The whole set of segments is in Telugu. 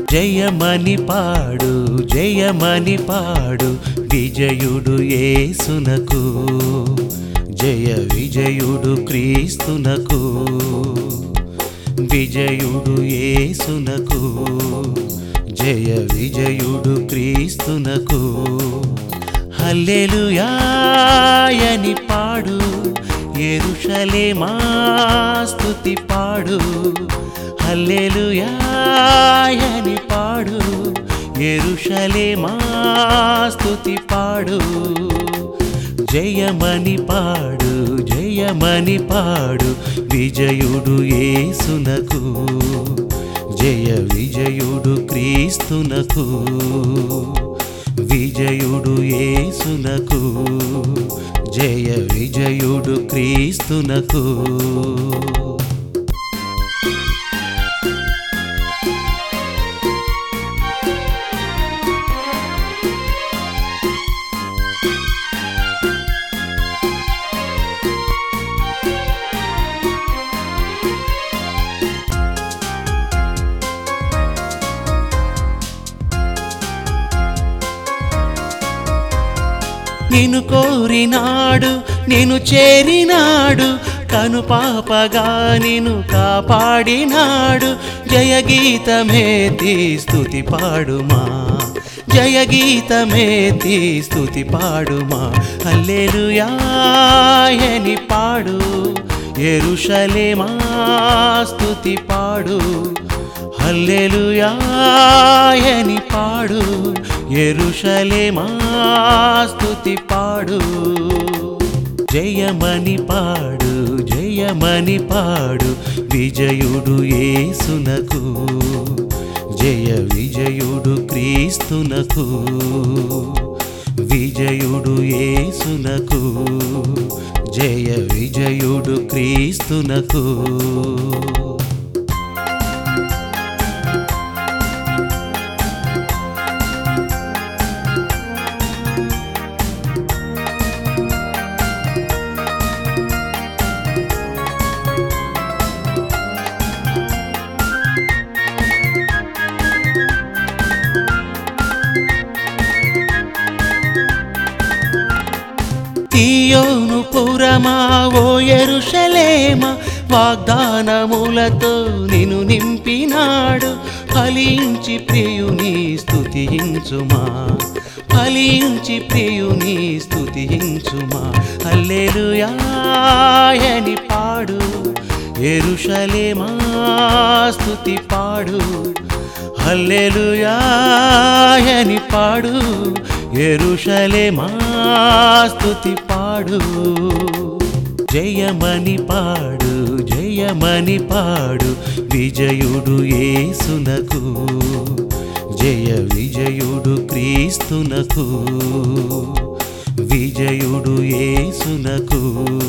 జయమని పాడు జయమని పాడు విజయుడు యేసునకు జయ విజయుడు క్రీస్తునకు విజయుడు యేసునకు జయ విజయుడు క్రీస్తునకు హల్లెలూయాయని పాడు ఎరుషలేమా స్తుతి పాడు హల్లెలూయాయని పాడు ఎరుషలేమా స్తుతి పాడు జయమని పాడు జయమని పాడు విజయుడు యేసునకు జయ విజయుడు క్రీస్తునకు విజయుడు యేసునకు జయ విజయుడు క్రీస్తునకు నిన్ను కోరినాడు నిన్ను చేరినాడు కను పాపగా నిన్ను కాపాడినాడు జయగీతమేతి స్తుతి పాడుమా జయగీతమేతి స్తుతి పాడుమా హల్లెలూయాయని పాడు ఎరుషలేమా స్తుతి పాడు హల్లెలూయాయని పాడు ఎరుషలేమా స్తుతి పాడు జయమని పాడు జయమని పాడు విజయుడు యేసునకు జయ విజయుడు క్రీస్తునకు విజయుడు యేసునకు జయ విజయుడు క్రీస్తునకు తీయోను పురమా ఓ ఎరుషలేమ వాగ్దానములతో నిన్ను నింపినాడు ఫలించి ప్రియుని స్తుతించుమా ఫలించి ప్రియుని స్తుతించుమా హల్లెలూయాయని పాడు ఎరుషలేమా స్తుతి పాడు హల్లెలూయాయని పాడు ఎరుషలేమా స్తుతి పాడు జయమని పాడు జయమని పాడు విజయుడు యేసునకు జయ విజయుడు క్రీస్తునకు విజయుడు యేసునకు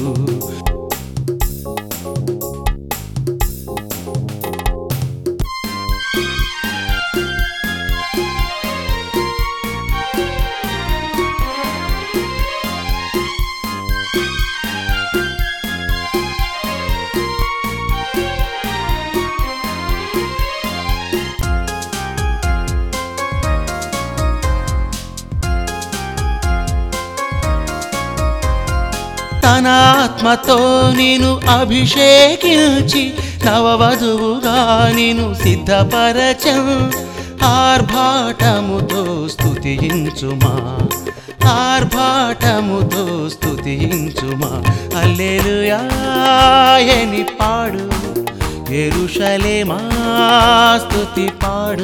తన ఆత్మతో నేను అభిషేకించి నవవధువుగా నేను సిద్ధపరచం ఆర్భాటముతో స్తుతించుమా ఆర్భాటముతో స్తుతించుమా అల్లెలుయాయని పాడు ఎరుషలేమా స్తుతి పాడు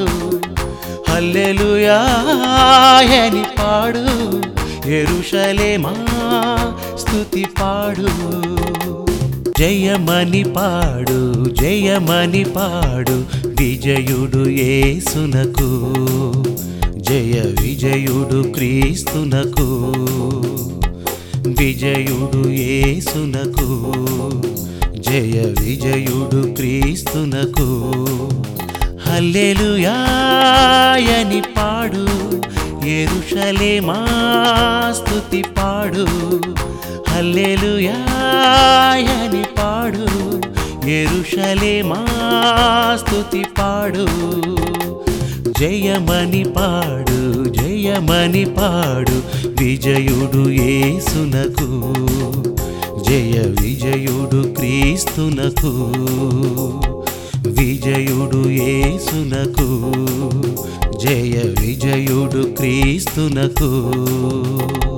హల్లెలూయాయని పాడు ఎరుషలేమా స్తుతి పాడు జయమని పాడు జయమని పాడు విజయుడు యేసునకు జయ విజయుడు క్రీస్తునకు విజయుడు యేసునకు జయ విజయుడు క్రీస్తునకు హల్లెలూయాయని పాడు ఎరుషలేమా స్తుతి పాడు హల్లెలూయాయని పాడు ఎరుషలేమా స్తుతి పాడు జయమని పాడు జయమని పాడు విజయుడు యేసునకు జయ విజయుడు క్రీస్తునకు విజయుడు యేసునకు జయ విజయుడు క్రీస్తునకు